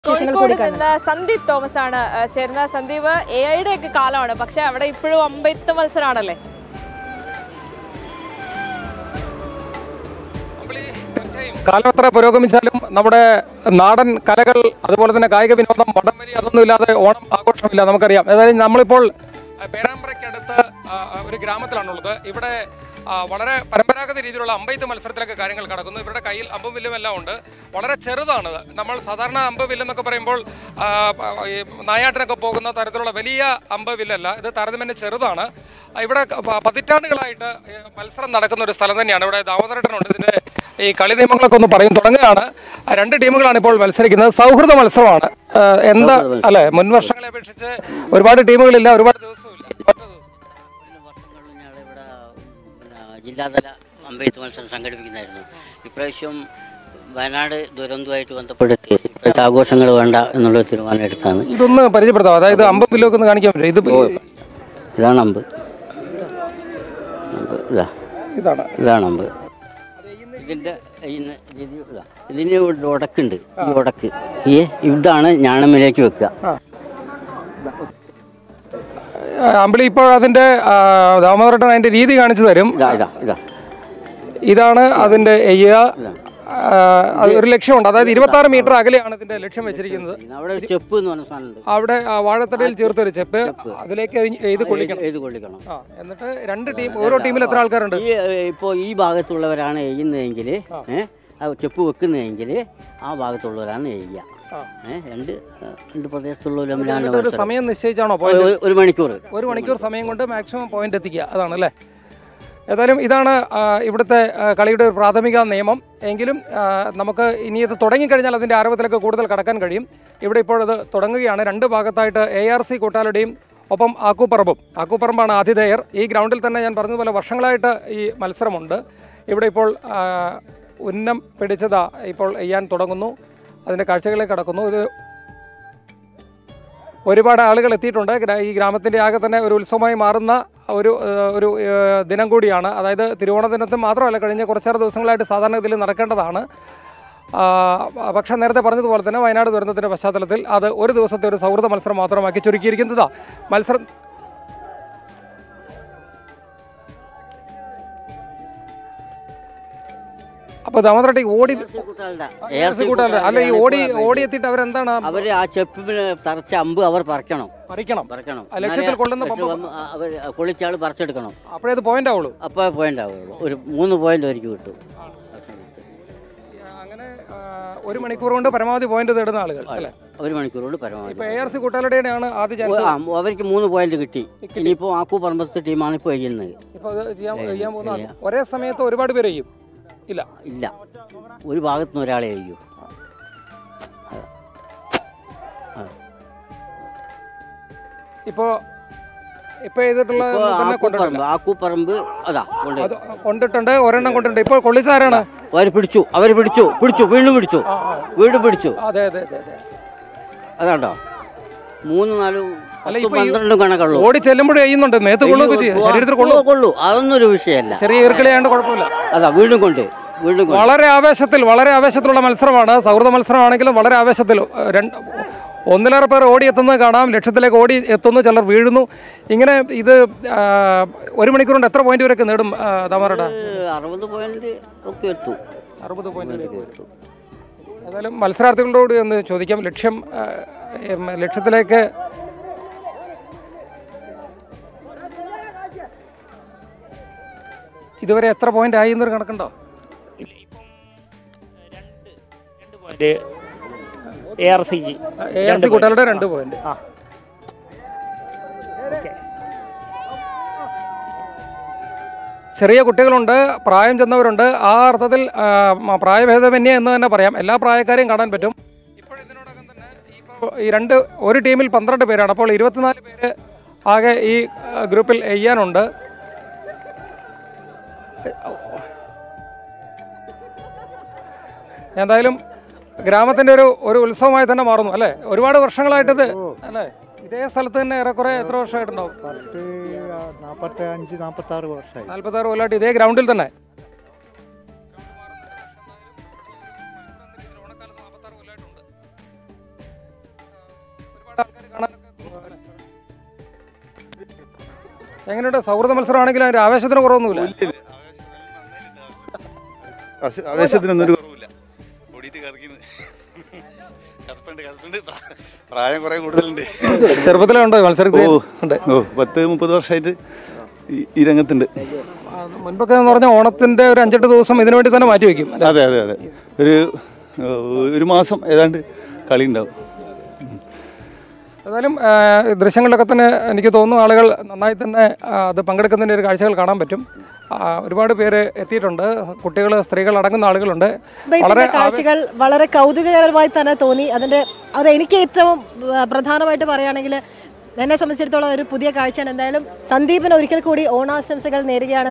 വിശേഷങ്ങൾ കോഴിക്കോട് കൂടി കാണാം നിന്ന് സന്ദീപ് തോമസ് ആണ് ഏഹ്, ചേരുന്നത് സന്ദീപ് എ ഐയുടെ ഒക്കെ കാലമാണ് പക്ഷെ അവിടെ ഇപ്പോഴും അമ്പെയ്ത്ത് മത്സരമാണല്ലേ കാലം എത്ര പുരോഗമിച്ചാലും നമ്മുടെ നാടൻ കലകൾ അതുപോലെ തന്നെ കായിക വിനോദം വടംവലി അതൊന്നും ഇല്ലാതെ ഓണം ആഘോഷമില്ല നമുക്കറിയാം ഏതായാലും നമ്മളിപ്പോൾ ആ, പേരാമ്പ്രയ്ക്കടുത്ത് ആ, ആ, ഒരു ഗ്രാമത്തിലാണുള്ളത് ഇവിടെ ആ, വളരെ പരമ്പരാഗത രീതിയിലുള്ള അമ്പെയ്ത്ത് മത്സരത്തിലൊക്കെ കാര്യങ്ങൾ നടക്കുന്നു ഇവരുടെ കയ്യിൽ അമ്പും വില്ലും എല്ലാം ഉണ്ട് വളരെ ചെറുതാണ് നമ്മൾ സാധാരണ അമ്പ് വില്ലെന്നൊക്കെ പറയുമ്പോൾ ആ, പ- ഈ നായാട്ടിനൊക്കെ പോകുന്ന തരത്തിലുള്ള വലിയ അമ്പ് വില്ലല്ല ഇത് താരതമ്യേന ചെറുതാണ് ആ, ഇവിടെ പ- പതിറ്റാണ്ടുകളായിട്ട് ഈ മത്സരം നടക്കുന്ന ഒരു സ്ഥലം തന്നെയാണ് ഇവിടെ ദാമോദരട്ടനുണ്ട് ഇതിന്റെ ഈ കളി നിയമങ്ങളൊക്കെ ഒന്ന് പറയും തുടങ്ങുകയാണ് ആ, രണ്ട് ടീമുകളാണ് ഇപ്പോൾ മത്സരിക്കുന്നത് സൗഹൃദ മത്സരമാണ് ആ, എന്താ അല്ലെ മുൻ വർഷങ്ങളെ അപേക്ഷിച്ച് ഒരുപാട് ടീമുകളില്ല ഒരുപാട് ദിവസവും ഇല്ല ഒറ്റ ദിവസം. കഴിഞ്ഞ വർഷങ്ങളിൽ ഞങ്ങളിവിടെ പിന്നെ ജില്ലാതല അമ്പെയ്ത്ത് മത്സരം സംഘടിപ്പിക്കുന്നതായിരുന്നു ഇപ്രാവശ്യം വയനാട് ദുരന്തവുമായിട്ട് ബന്ധപ്പെടുത്തി ഇപ്പോഴത്തെ ആഘോഷങ്ങൾ വേണ്ട എന്നുള്ള തീരുമാനം എടുത്താണ് ഇതൊന്ന് പരിചയപ്പെടുത്താം അതായത് അമ്പ വില്ലൊക്കെ ഒന്ന് കാണിക്കാൻ പറ്റും ഇത് ഇതാണ് അമ്പ് അമ്പ് ഇതാ ഇതാണ് ഇതാണ് അമ്പ് ഇതിൻ്റെ ഇതിന് ഇത് ഇതാ. ഇതിന് ഒരു ഉടക്കുണ്ട് ഈ ഉടക്ക് ഈ ഇതാണ് ഞാണമ്മിലേക്ക് വെക്കുക ആ, അമ്പിളി ഇപ്പോൾ അതിന്റെ ആ, ദാമോദരട്ടൻ അതിന്റെ രീതി കാണിച്ചു തരും ഇതാ ഇതാ ഇതാ ഇതാണ് അതിന്റെ എയ്യ ആ, അത് ഒരു ലക്ഷ്യമുണ്ട് അതായത് ഇരുപത്തി ആറ് മീറ്റർ അകലെയാണ് ഇതിന്റെ ലക്ഷ്യം വെച്ചിരിക്കുന്നത് അവിടെ ഒരു ചെപ്പ് എന്ന് പറഞ്ഞ സാധനമുണ്ട് അവിടെ ആ വാഴത്തടയിൽ ചേർത്തൊരു ചെപ്പ് അതിലേക്ക് എറിഞ്ഞ് ഇത് കൊള്ളിക്കണം ഏത് കൊള്ളിക്കണം ആ, എന്നിട്ട് രണ്ട് ടീം ഓരോ ടീമിൽ എത്ര ആൾക്കാരുണ്ട് ഈ ഇപ്പോൾ ഈ ഭാഗത്തുള്ളവരാണ് എയ്യുന്നതെങ്കിൽ ഏഹ് ചെപ്പ് വെക്കുന്നതെങ്കിൽ ആ ഭാഗത്തുള്ളവരാണ് എയ്യുക ആ. ഏഹ് രണ്ട് രണ്ട് പ്രദേശത്തുള്ളവർ തമ്മിലാണ് എന്നിട്ട് ഒരു മത്സരം. സമയം നിശ്ചയിച്ചാണോ ഒരു- പോയിന്റ് ഒരു- ഒരു മണിക്കൂർ ഒരു മണിക്കൂർ സമയം കൊണ്ട് മാക്സിമം പോയിന്റ് എത്തിക്കുക അതാണ് അല്ലേ ഏതായാലും ഇതാണ് ആ, ഇവിടുത്തെ ആ, കളിയുടെ ഒരു പ്രാഥമിക നിയമം എങ്കിലും ആ, നമുക്ക് ഇനി ഇത് തുടങ്ങിക്കഴിഞ്ഞാൽ അതിൻ്റെ ആരവത്തിലേക്ക് കൂടുതൽ കടക്കാൻ കഴിയും ഇവിടെ ഇപ്പോൾ ഇത് തുടങ്ങുകയാണ് രണ്ട് ഭാഗത്തായിട്ട് എ ആർ സി കൂട്ടാലടിയും ഒപ്പം ആക്കൂപ്പറമ്പും ആക്കൂപ്പറമ്പാണ് ആതിഥേയർ ഈ ഗ്രൗണ്ടിൽ തന്നെ ഞാൻ പറഞ്ഞതുപോലെ വർഷങ്ങളായിട്ട് ഈ മത്സരമുണ്ട് ഇവിടെ ഇപ്പോൾ ആ, ഉന്നം പിടിച്ചതാ ഇപ്പോൾ ചെയ്യാൻ തുടങ്ങുന്നു അതിൻ്റെ കാഴ്ചകളിലേക്ക് കടക്കുന്നു ഇത് ഒരുപാട് ആളുകൾ എത്തിയിട്ടുണ്ട് ഗ്രാ- ഈ ഗ്രാമത്തിൻ്റെ ആകെ തന്നെ ഒരു ഉത്സവമായി മാറുന്ന ഒരു ഏഹ്, ഒരു ഏഹ്, ദിനം കൂടിയാണ് അതായത് തിരുവോണ ദിനത്തിൽ മാത്രമല്ല കഴിഞ്ഞ കുറച്ചേറെ ദിവസങ്ങളായിട്ട് സാധാരണ ഇതിൽ നടക്കേണ്ടതാണ് ആ, പക്ഷേ നേരത്തെ പറഞ്ഞതുപോലെ തന്നെ വയനാട് ദുരന്തത്തിൻ്റെ പശ്ചാത്തലത്തിൽ അത് ഒരു ദിവസത്തെ ഒരു സൗഹൃദ മത്സരം മാത്രമാക്കി ചുരുക്കിയിരിക്കുന്നതാ മത്സരം അപ്പോൾ ദാമോദരട്ടി ഓടി കൂട്ടാളുടെ കൂട്ടാതെ അല്ല ഈ ഓടി ഓടി എത്തിയിട്ട് അവരെന്താണ് അവർ ആ ചെപ്പിന് തറച്ച അമ്പ് അവർ പറിക്കണം പറിക്കണം പറിക്കണം ആ ലക്ഷ്യത്തിൽ കൊള്ളുന്ന പക്ഷെ വന്ന് ആ- അവർ കൊള്ളിച്ചാൾ പറിച്ചെടുക്കണം അപ്പോഴേ അത് പോയിന്റ് ആവുള്ളൂ അപ്പോൾ പോയിന്റ് ആവുള്ളൂ ഒരു മൂന്ന് പോയിന്റ് അവർക്ക് കിട്ടും അങ്ങനെ ആ, ഒരു മണിക്കൂർ കൊണ്ട് പരമാവധി പോയിന്റ് നേടുന്ന ആളുകൾ അല്ലേ ഒരു മണിക്കൂർ കൊണ്ട് പരമാവധി ഇപ്പൊ എ ആർ സി കൂട്ടാലയുടെയാണ് ആദ്യ ചാൻസ് ആ, അവർക്ക് മൂന്ന് പോയിന്റ് കിട്ടി ഇനിയിപ്പോൾ ആക്കു പറമ്പത്തെ ടീമാണ് ഇപ്പോൾ ചെയ്യുന്നത് ഇപ്പൊ അത് ചെയ്യാൻ ചെയ്യാൻ പോകുന്ന ആൾ. ഒരേ സമയത്ത് ഒരുപാട് പേര് ചെയ്യും ഇല്ല ഇല്ല ഒരു ഭാഗത്തു നിന്ന് ഒരാളെ ചെയ്യൂ ഇപ്പോ ഇപ്പൊ ചെയ്തിട്ടുള്ള ഇപ്പോൾ തന്നെ കൊണ്ടിട്ടില്ല ആക്കൂപ്പറമ്പ് ആക്കൂപ്പറമ്പ് അതാ കൊണ്ട് അത് കൊണ്ടിട്ടുണ്ട് ഒരെണ്ണം കൊണ്ടിട്ടുണ്ട് ഇപ്പോൾ കൊള്ളിച്ചാരാണ് അവർ പിടിച്ചു അവർ പിടിച്ചു പിടിച്ചു വീണ്ടും പിടിച്ചു വീണ്ടും പിടിച്ചു അതെ അതെ അതെ അതെ അതാണ്ടോ മൂന്ന് നാലും അല്ല, പത്തും ഇപ്പൊ ഈ പന്ത്രണ്ടും കണക്കുള്ളൂ ഓടി ചെല്ലുമ്പോഴും ചെയ്യുന്നുണ്ട് മേത്ത് കൊള്ളുകയൊക്കെ ചെയ്യും ശരീരത്തിൽ കൊള്ളും കൊള്ളു കൊള്ളു അതൊന്നും ഒരു വിഷയമല്ല ചെറിയ ഈർക്കളിയാണ്ട് കുഴപ്പമില്ല അതാ വീണ്ടും കൊണ്ട് വീണ്ടും കൊണ്ട് വളരെ ആവേശത്തിൽ വളരെ ആവേശത്തിലുള്ള മത്സരമാണ് സൗഹൃദ മത്സരമാണെങ്കിലും വളരെ ആവേശത്തിൽ ഏഹ്, രണ്ട് ഒന്നിലേറെ പേർ ഓടി എത്തുന്നത് കാണാം ലക്ഷ്യത്തിലേക്ക് ഓടി എത്തുന്നു ചിലർ വീഴുന്നു ഇങ്ങനെ ഇത് ആ, ഒരു മണിക്കൂർ കൊണ്ട് എത്ര പോയിന്റ് വരെയൊക്കെ നേടും ദാമോദരട്ട ഇത് അറുപത് പോയിന്റ് ഒക്കെ എത്തും അറുപത് പോയിന്റ് ഏതായാലും മത്സരാർത്ഥികളോട് ഒന്ന് ചോദിക്കാം ലക്ഷ്യം ആ, എം, ലക്ഷ്യത്തിലേക്ക് ഇതുവരെ എത്ര പോയിന്റ് ആയി എന്നൊരു കണക്കുണ്ടോ point A R C G A R C കൂട്ടാളുടെ രണ്ട് പോയിന്റ് ആ ഓക്കെ ചെറിയ കുട്ടികളുണ്ട് പ്രായം ചെന്നവരുണ്ട് ആ അർത്ഥത്തിൽ ആ, മ- പ്രായഭേദമന്യേ എന്ന് തന്നെ പറയാം എല്ലാ പ്രായക്കാരെയും കാണാൻ പറ്റും ഇപ്പോൾ ഇതിനോടകം തന്നെ ഇപ്പോൾ ഈ രണ്ട് ഒരു ടീമിൽ പന്ത്രണ്ട് പേരാണ് അപ്പോൾ ഇരുപത്തിനാല് പേര് ആകെ ഈ ആ, ഗ്രൂപ്പിൽ ചെയ്യാനുണ്ട് എന്തായാലും ഗ്രാമത്തിന്റെ ഒരു ഒരു ഉത്സവമായി തന്നെ മാറുന്നു അല്ലേ ഒരുപാട് വർഷങ്ങളായിട്ടത് അല്ലേ ഇതേ സ്ഥലത്ത് തന്നെ ഏറെക്കുറെ എത്ര വർഷമായിട്ടുണ്ടാവും പത്ത് നാൽപ്പത്തി അഞ്ച് നാൽപ്പത്തി ആറ് വർഷമായി നാല്പത്തി ആറ് കൊല്ലമായിട്ട് ഇതേ ഗ്രൗണ്ടിൽ തന്നെ ഒരുപാട് ആൾക്കാർ കാണാനൊക്കെ എങ്ങനെയുണ്ട് സൗഹൃദ മത്സരമാണെങ്കിലും അതിന്റെ ആവേശത്തിന് കുറവൊന്നുമില്ല ആവേശ- ആവേശത്തിനൊന്നും ഒരു കുറവില്ല ഓടിയിട്ട് കറക്കിന്ന് കറുപ്പുണ്ട് കറുപ്പുണ്ട് പ്രാ- പ്രായം കുറെ കൂടുതലുണ്ട് ചെറുപ്പത്തിലേ ഉണ്ടോ ഈ മത്സരത്തിൽ ഓ ഉണ്ട് ഓ പത്ത് മുപ്പത് വർഷമായിട്ട് ഈ- ഈ രംഗത്തുണ്ട് ആ, മുൻപൊക്കെ എന്ന് പറഞ്ഞാൽ ഓണത്തിന്റെ ഒരു അഞ്ചെട്ട് ദിവസം ഇതിനു വേണ്ടി തന്നെ മാറ്റി വെക്കും അല്ലേ? അതെ അതെ അതെ ഒരു ഏ, ഒരു മാസം ഏതാണ്ട് കളി ഉണ്ടാവും ഏതായാലും ആ, ഈ ദൃശ്യങ്ങളിലൊക്കെ തന്നെ എനിക്ക് തോന്നുന്നു ആളുകൾ നന്നായി തന്നെ ആ, അത് പങ്കെടുക്കുന്നതിൻ്റെ ഒരു കാഴ്ചകൾ കാണാൻ പറ്റും ആ, ഒരുപാട് പേര് എത്തിയിട്ടുണ്ട് കുട്ടികൾ സ്ത്രീകൾ അടങ്ങുന്ന ആളുകളുണ്ട് വളരെ വളരെ കാഴ്ചകൾ വളരെ കൗതുകകരമായി തന്നെ തോന്നി അതിന്റെ അത് എനിക്ക് ഏറ്റവും ആ, പ്രധാനമായിട്ട് പറയുകയാണെങ്കിൽ എന്നെ സംബന്ധിച്ചിടത്തോളം ഒരു പുതിയ കാഴ്ചയാണ് എന്തായാലും സന്ദീപിന് ഒരിക്കൽ കൂടി ഓണാശംസകൾ നേരുകയാണ്